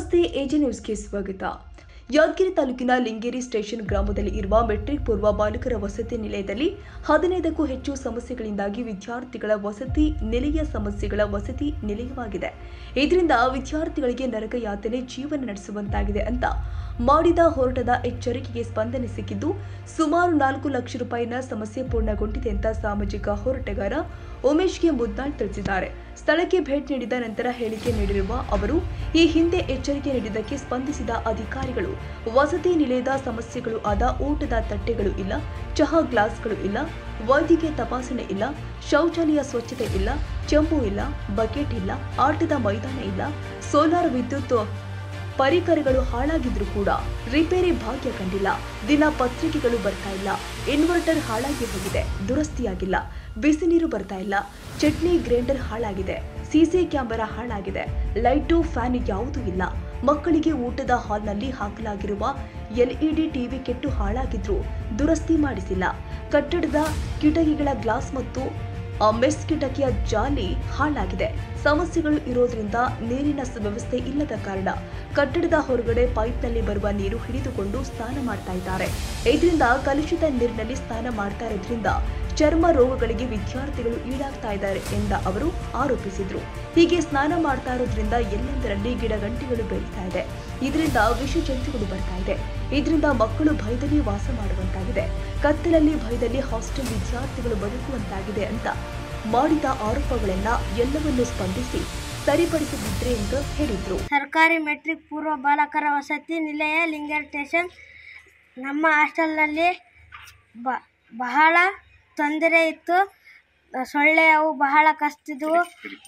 ನಮಸ್ತೆ ಎಜೆ ನ್ಯೂಸ್ಗೆ ಸ್ವಾಗತ ಯಾದಗಿರಿ ತಾಲೂಕಿನ ಲಿಂಗೇರಿ ಸ್ಟೇಷನ್ ಗ್ರಾಮದಲ್ಲಿ ಇರುವ ಮೆಟ್ರಿಕ್ ಪೂರ್ವ ಬಾಲಕರ ವಸತಿ ನಿಲಯದಲ್ಲಿ ಹದಿನೈದಕ್ಕೂ ಹೆಚ್ಚು ಸಮಸ್ಯೆಗಳಿಂದಾಗಿ ವಿದ್ಯಾರ್ಥಿಗಳ ವಸತಿ ನಿಲಯ ಸಮಸ್ಯೆಗಳ ವಸತಿ ನಿಲಯವಾಗಿದೆ ಇದರಿಂದ ವಿದ್ಯಾರ್ಥಿಗಳಿಗೆ ನರಕ ಯಾತನೆ ಜೀವನ ನಡೆಸುವಂತಾಗಿದೆ ಅಂತ ಮಾಡಿದ ಹೋರಾಟದ ಎಚ್ಚರಿಕೆಗೆ ಸ್ಪಂದನೆ ಸಿಕ್ಕಿದ್ದು ಸುಮಾರು ನಾಲ್ಕು ಲಕ್ಷ ರೂಪಾಯಿನ ಸಮಸ್ಯೆ ಪೂರ್ಣಗೊಂಡಿದೆ ಅಂತ ಸಾಮಾಜಿಕ ಹೋರಾಟಗಾರ ಉಮೇಶ್ಗೆ ಮುದ್ನಾಳ್ ತಿಳಿಸಿದ್ದಾರೆ ಸ್ಥಳಕ್ಕೆ ಭೇಟಿ ನೀಡಿದ ನಂತರ ಹೇಳಿಕೆ ನೀಡಿರುವ ಅವರು ಈ ಹಿಂದೆ ಎಚ್ಚರಿಕೆ ನೀಡಿದ್ದಕ್ಕೆ ಸ್ಪಂದಿಸಿದ ಅಧಿಕಾರಿಗಳು ವಸತಿ ನಿಲಯದ ಸಮಸ್ಯೆಗಳು ಆದ ಊಟದ ತಟ್ಟೆಗಳು ಇಲ್ಲ ಚಹಾ ಗ್ಲಾಸ್ಗಳು ಇಲ್ಲ ವೈದ್ಯಕೀಯ ತಪಾಸಣೆ ಇಲ್ಲ ಶೌಚಾಲಯ ಸ್ವಚ್ಛತೆ ಇಲ್ಲ ಚೆಂಬು ಇಲ್ಲ ಬಕೆಟ್ ಇಲ್ಲ ಆಟದ ಮೈದಾನ ಇಲ್ಲ ಸೋಲಾರ್ ವಿದ್ಯುತ್ ಪರಿಕರಗಳು ಹಾಳಾಗಿದ್ರು ಕೂಡ ರಿಪೇರಿ ಭಾಗ್ಯ ಕಂಡಿಲ್ಲ ದಿನ ಪತ್ರಿಕೆಗಳು ಬರ್ತಾ ಇಲ್ಲ ಇನ್ವರ್ಟರ್ ಹಾಳಾಗಿ ಹೋಗಿದೆ ದುರಸ್ತಿಯಾಗಿಲ್ಲ ಬಿಸಿ ನೀರು ಬರ್ತಾ ಇಲ್ಲ ಚಟ್ನಿ ಗ್ರೈಂಡರ್ ಹಾಳಾಗಿದೆ ಸಿಸಿ ಕ್ಯಾಮೆರಾ ಹಾಳಾಗಿದೆ ಲೈಟು ಫ್ಯಾನ್ ಯಾವುದೂ ಇಲ್ಲ ಮಕ್ಕಳಿಗೆ ಊಟದ ಹಾಲ್ನಲ್ಲಿ ಹಾಕಲಾಗಿರುವ ಎಲ್ಇಡಿ ಟಿವಿ ಕೆಟ್ಟು ಹಾಳಾಗಿದ್ರು ದುರಸ್ತಿ ಮಾಡಿಸಿಲ್ಲ ಕಟ್ಟಡದ ಕಿಟಕಿಗಳ ಗ್ಲಾಸ್ ಮತ್ತು ಆ ಮೆಸ್ ಕಿಟಕಿಯ ಜಾಲಿ ಹಾಳಾಗಿದೆ ಸಮಸ್ಯೆಗಳು ಇರೋದ್ರಿಂದ ನೀರಿನ ಸ- ವ್ಯವಸ್ಥೆ ಇಲ್ಲದ ಕಾರಣ ಕಟ್ಟಡದ ಹೊರಗಡೆ ಪೈಪ್ನಲ್ಲಿ ಬರುವ ನೀರು ಹಿಡಿದುಕೊಂಡು ಸ್ನಾನ ಮಾಡ್ತಾ ಇದ್ದಾರೆ ಇದರಿಂದ ಕಲುಷಿತ ನೀರಿನಲ್ಲಿ ಸ್ನಾನ ಮಾಡ್ತಾ ಇರೋದ್ರಿಂದ ಚರ್ಮ ರೋಗಗಳಿಗೆ ವಿದ್ಯಾರ್ಥಿಗಳು ಈಡಾಗ್ತಾ ಇದ್ದಾರೆ ಎಂದ ಅವರು ಆರೋಪಿಸಿದ್ರು ಹೀಗೆ ಸ್ನಾನ ಮಾಡ್ತಾ ಇರೋದ್ರಿಂದ ಎಲ್ಲೆಂದರಲ್ಲಿ ಗಿಡಗಂಟಿಗಳು ಬೆಳೀತಾ ಇದೆ ಇದರಿಂದ ವಿಷ ಜಂತುಗಳು ಬರ್ತಾ ಇದೆ ಇದರಿಂದ ಮಕ್ಕಳು ಭಯದಲ್ಲಿ ವಾಸ ಮಾಡುವಂತಾಗಿದೆ ಕತ್ತಲಲ್ಲಿ ಭಯದಲ್ಲಿ ಹಾಸ್ಟೆಲ್ ವಿದ್ಯಾರ್ಥಿಗಳು ಬದುಕುವಂತಾಗಿದೆ ಅಂತ ಮಾಡಿದ ಆರೋಪಗಳೆಲ್ಲ ಎಲ್ಲವನ್ನೂ ಸ್ಪಂದಿಸಿ ಸರಿಪಡಿಸದಿದ್ರೆ ಎಂದು ಹೇಳಿದ್ರು ಸರ್ಕಾರಿ ಮೆಟ್ರಿಕ್ ಪೂರ್ವ ಬಾಲಕರ ವಸತಿ ನಿಲಯ ಲಿಂಗರ್ ಸ್ಟೇಷನ್ ನಮ್ಮ ಹಾಸ್ಟೆಲ್ನಲ್ಲಿ ಬ ಬಹಳ ತೊಂದರೆ ಇತ್ತು ಸೊಳ್ಳೆ ಅವು ಬಹಳ ಕಷ್ಟಿದ್ವು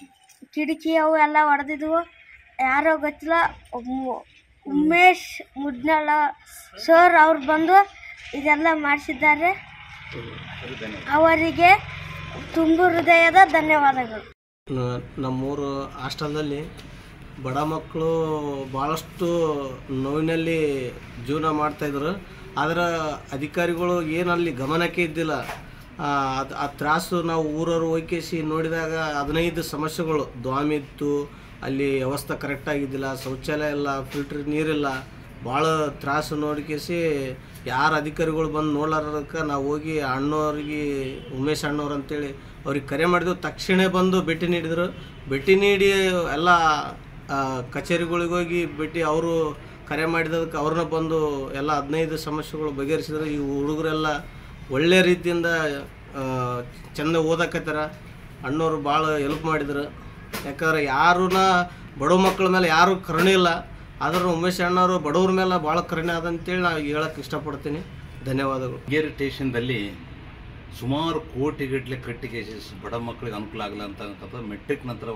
ಕಿಟಕಿ ಅವು ಎಲ್ಲ ಒಡೆದಿದ್ವು ಯಾರೋ ಗೊತ್ತಿಲ್ಲ ಉಮ್- ಉಮೇಶ್ ಮುಡ್ನಾಳ ಸರ್ ಅವ್ರು ಬಂದು ಇದೆಲ್ಲ ಮಾಡಿಸಿದ್ದಾರೆ ಅವರಿಗೆ ತುಂಬು ಹೃದಯದ ಧನ್ಯವಾದಗಳು ನ- ನಮ್ಮೂರು ಹಾಸ್ಟೆಲ್ದಲ್ಲಿ ಬಡ ಮಕ್ಕಳು ಭಾಳಷ್ಟು ನೋವಿನಲ್ಲಿ ಜೀವನ ಮಾಡ್ತಾಯಿದ್ರು ಆದರೆ ಅಧಿಕಾರಿಗಳು ಏನಲ್ಲಿ ಗಮನಕ್ಕೆ ಇದ್ದಿಲ್ಲ ಆ, ಅದ್- ಆ ತ್ರಾಸು ನಾವು ಊರವ್ರು ಹೋಗಿಸಿ ನೋಡಿದಾಗ ಹದಿನೈದು ಸಮಸ್ಯೆಗಳು ದ್ವಾಮಿ ಇತ್ತು ಅಲ್ಲಿ ವ್ಯವಸ್ಥೆ ಕರೆಕ್ಟಾಗಿದ್ದಿಲ್ಲ ಶೌಚಾಲಯ ಇಲ್ಲ ಫಿಲ್ಟ್ರ್ ನೀರಿಲ್ಲ ಭಾಳ ತ್ರಾಸು ನೋಡ್ಕೇಸಿ ಯಾರು ಅಧಿಕಾರಿಗಳು ಬಂದು ನೋಡ್ಲಾರದಕ್ಕೆ ನಾವು ಹೋಗಿ ಅಣ್ಣವ್ರಿಗೆ ಉಮೇಶ್ ಅಣ್ಣವ್ರು ಅಂತೇಳಿ ಅವ್ರಿಗೆ ಕರೆ ಮಾಡಿದ್ವು ತಕ್ಷಣ ಬಂದು ಭೇಟಿ ನೀಡಿದರು ಭೇಟಿ ನೀಡಿ ಎಲ್ಲ ಆ, ಕಚೇರಿಗಳಿಗೆ ಹೋಗಿ ಭೇಟಿ ಅವರು ಕರೆ ಮಾಡಿದದಕ್ಕೆ ಅವ್ರನ್ನ ಬಂದು ಎಲ್ಲ ಹದಿನೈದು ಸಮಸ್ಯೆಗಳು ಬಗೆಹರಿಸಿದ್ರು ಈ ಹುಡುಗರೆಲ್ಲ ಒಳ್ಳೆ ರೀತಿಯಿಂದ ಆ, ಚಂದ ಓದಕತ್ತಾರ ಅಣ್ಣವ್ರು ಭಾಳ ಹೆಲ್ಪ್ ಮಾಡಿದ್ರು ಯಾಕಂದ್ರೆ ಯಾರನ್ನ ಬಡ ಮಕ್ಕಳ ಮೇಲೆ ಯಾರು ಕರುಣೆ ಇಲ್ಲ ಆದ್ರೆ ಉಮೇಶ್ ಅಣ್ಣವರು ಬಡವ್ರ ಮೇಲೆ ಭಾಳ ಕರುಣೆ ಅದಂತೇಳಿ ನಾವು ಹೇಳಕ್ಕೆ ಇಷ್ಟಪಡ್ತೀನಿ ಧನ್ಯವಾದಗಳು ಗೇರ್ ಸ್ಟೇಷನ್ದಲ್ಲಿ ಸುಮಾರು ಕೋಟಿಗಟ್ಟಲೆ ಕಟ್ಟಿಗೆ ಬಡ ಮಕ್ಕಳಿಗೆ ಅನುಕೂಲ ಆಗಲ್ಲ ಅಂತಕ್ಕಂಥದ್ದು ಮೆಟ್ರಿಕ್ ನಂತರ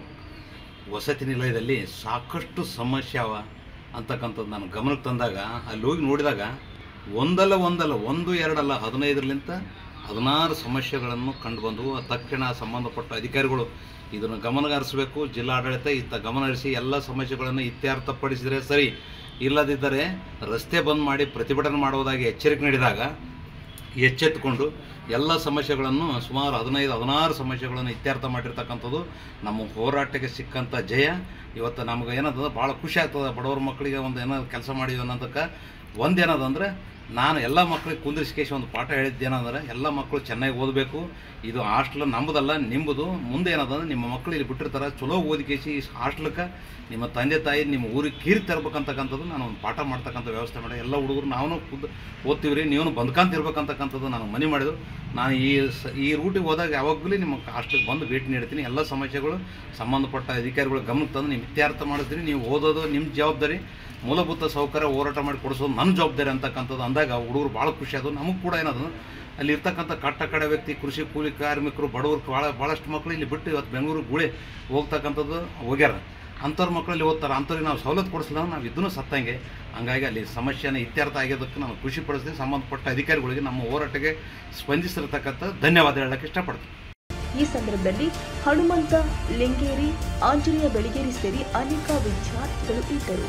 ವಸತಿ ನಿಲಯದಲ್ಲಿ ಸಾಕಷ್ಟು ಸಮಸ್ಯೆ ಅವ ಅಂತಕ್ಕಂಥದ್ದು ನಾನು ಗಮನಕ್ಕೆ ತಂದಾಗ ಅಲ್ಲಿ ಹೋಗಿ ನೋಡಿದಾಗ ಒಂದಲ್ಲ ಒಂದಲ್ಲ ಒಂದು ಎರಡಲ್ಲ ಹದಿನೈದರಲಿಂತ ಹದಿನಾರು ಸಮಸ್ಯೆಗಳನ್ನು ಕಂಡು ಬಂದವು ತಕ್ಷಣ ಸಂಬಂಧಪಟ್ಟ ಅಧಿಕಾರಿಗಳು ಇದನ್ನು ಗಮನಹರಿಸಬೇಕು ಜಿಲ್ಲಾಡಳಿತ ಇತ್ತ ಗಮನಹರಿಸಿ ಎಲ್ಲ ಸಮಸ್ಯೆಗಳನ್ನು ಇತ್ಯರ್ಥಪಡಿಸಿದರೆ ಸರಿ ಇಲ್ಲದಿದ್ದರೆ ರಸ್ತೆ ಬಂದ್ ಮಾಡಿ ಪ್ರತಿಭಟನೆ ಮಾಡುವುದಾಗಿ ಎಚ್ಚರಿಕೆ ನೀಡಿದಾಗ ಎಚ್ಚೆತ್ತುಕೊಂಡು ಎಲ್ಲ ಸಮಸ್ಯೆಗಳನ್ನು ಸುಮಾರು ಹದಿನೈದು ಹದಿನಾರು ಸಮಸ್ಯೆಗಳನ್ನು ಇತ್ಯರ್ಥ ಮಾಡಿರ್ತಕ್ಕಂಥದ್ದು ನಮ್ಮ ಹೋರಾಟಕ್ಕೆ ಸಿಕ್ಕಂಥ ಜಯ ಇವತ್ತು ನಮ್ಗೆ ಏನದ ಭಾಳ ಖುಷಿ ಆಗ್ತದೆ ಬಡವ್ರ ಮಕ್ಕಳಿಗೆ ಒಂದು ಏನೋ ಕೆಲಸ ಮಾಡಿದ್ವಿ ಅನ್ನೋದಕ್ಕೆ ಒಂದೇನದಂದ್ರೆ ನಾನು ಎಲ್ಲ ಮಕ್ಕಳಿಗೆ ಕುಂದಿರಿಸ್ಕೇಸಿ ಒಂದು ಪಾಠ ಹೇಳಿದ್ದೇನಂದ್ರೆ ಎಲ್ಲ ಮಕ್ಕಳು ಚೆನ್ನಾಗಿ ಓದಬೇಕು ಇದು ಹಾಸ್ಟೆಲ್ ನಮ್ಮದಲ್ಲ ನಿಮ್ಮದು ಮುಂದೆ ಏನದಂದ್ರೆ ನಿಮ್ಮ ಮಕ್ಕಳು ಇಲ್ಲಿ ಬಿಟ್ಟಿರ್ತಾರೆ ಚಲೋ ಓದಿಕೇಸಿ ಈ ಹಾಸ್ಟೆಲ್ಗೆ ನಿಮ್ಮ ತಂದೆ ತಾಯಿ ನಿಮ್ಮ ಊರಿಗೆ ಕೀರ್ತಿ ತರ್ಬೇಕಂತಕ್ಕಂಥದ್ದು ನಾನು ಒಂದು ಪಾಠ ಮಾಡ್ತಕ್ಕಂಥ ವ್ಯವಸ್ಥೆ ಮಾಡಿ ಎಲ್ಲ ಹುಡುಗರು ನಾವು ಖುದ್ದು ಓದ್ತೀವಿ ರೀ ನೀವು ಬಂದ್ಕಂತ ಇರ್ಬೇಕಂತಕ್ಕಂಥದ್ದು ನಾನು ಮನೆ ಮಾಡಿದ್ರು ನಾನು ಈ ಸ ಈ ರೂಟಿಗೆ ಹೋದಾಗ ಯಾವಾಗಲೂ ನಿಮ್ಮ ಹಾಸ್ಟೆಲ್ಗೆ ಬಂದು ಭೇಟಿ ನೀಡ್ತೀನಿ ಎಲ್ಲ ಸಮಸ್ಯೆಗಳು ಸಂಬಂಧಪಟ್ಟ ಅಧಿಕಾರಿಗಳ ಗಮನಕ್ಕೆ ತಂದು ನೀವು ಇತ್ಯರ್ಥ ಮಾಡಿಸ್ತೀನಿ ನೀವು ಓದೋದು ನಿಮ್ಮ ಜವಾಬ್ದಾರಿ ಮೂಲಭೂತ ಸೌಕರ್ಯ ಹೋರಾಟ ಮಾಡಿ ಕೊಡಿಸೋದು ನನ್ನ ಜವಾಬ್ದಾರಿ ಅಂತಕ್ಕಂಥದ್ದು ಅಂದಾಗ ಹುಡುಗರು ಭಾಳ ಖುಷಿ ಅದು ನಮಗೆ ಕೂಡ ಏನದು ಅಲ್ಲಿ ಇರ್ತಕ್ಕಂಥ ಕಟ್ಟ ಕಡೆ ವ್ಯಕ್ತಿ ಕೃಷಿ ಕೂಲಿ ಕಾರ್ಮಿಕರು ಬಡವರು ಭಾಳ ಭಾಳಷ್ಟು ಮಕ್ಕಳು ಇಲ್ಲಿ ಬಿಟ್ಟು ಇವತ್ತು ಬೆಂಗಳೂರು ಗುಳೆ ಹೋಗ್ತಕ್ಕಂಥದ್ದು ಹೋಗ್ಯಾರ ಅಂಥವ್ರ ಮಕ್ಕಳಲ್ಲಿ ಓದ್ತಾರೆ ಅಂಥವ್ರಿಗೆ ನಾವು ಸವಲತ್ತು ಕೊಡಿಸಲ್ಲ ನಾವು ಇದನ್ನು ಸತ್ತಂಗೆ ಹಂಗಾಗಿ ಅಲ್ಲಿ ಸಮಸ್ಯೆನ ಇತ್ಯರ್ಥ ಆಗಿದ್ದಕ್ಕೆ ನಾನು ಖುಷಿ ಪಡಿಸ್ತೀನಿ ಸಂಬಂಧಪಟ್ಟ ಅಧಿಕಾರಿಗಳಿಗೆ ನಮ್ಮ ಹೋರಾಟಕ್ಕೆ ಸ್ಪಂದಿಸಿರ್ತಕ್ಕಂಥ ಧನ್ಯವಾದ ಹೇಳಕ್ಕೆ ಇಷ್ಟಪಡ್ತೀನಿ ಈ ಸಂದರ್ಭದಲ್ಲಿ ಹನುಮಂತ ಲಿಂಗೇರಿ ಆಂಜನೇಯ ಬೆಳಗೇರಿ ಸೇರಿ ಅನೇಕ ವಿದ್ಯಾರ್ಥಿಗಳು ಇದ್ದರು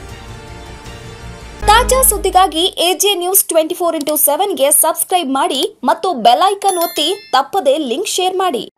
ತಾಜಾ ಸುದ್ದಿಗಾಗಿ AJ news twenty four into ಸೆವೆನ್ಗೆ ಸಬ್ಸ್ಕ್ರೈಬ್ ಮಾಡಿ ಮತ್ತು ಬೆಲ್ ಐಕಾನ್ ಒತ್ತಿ ತಪ್ಪದೇ ಲಿಂಕ್ ಶೇರ್ ಮಾಡಿ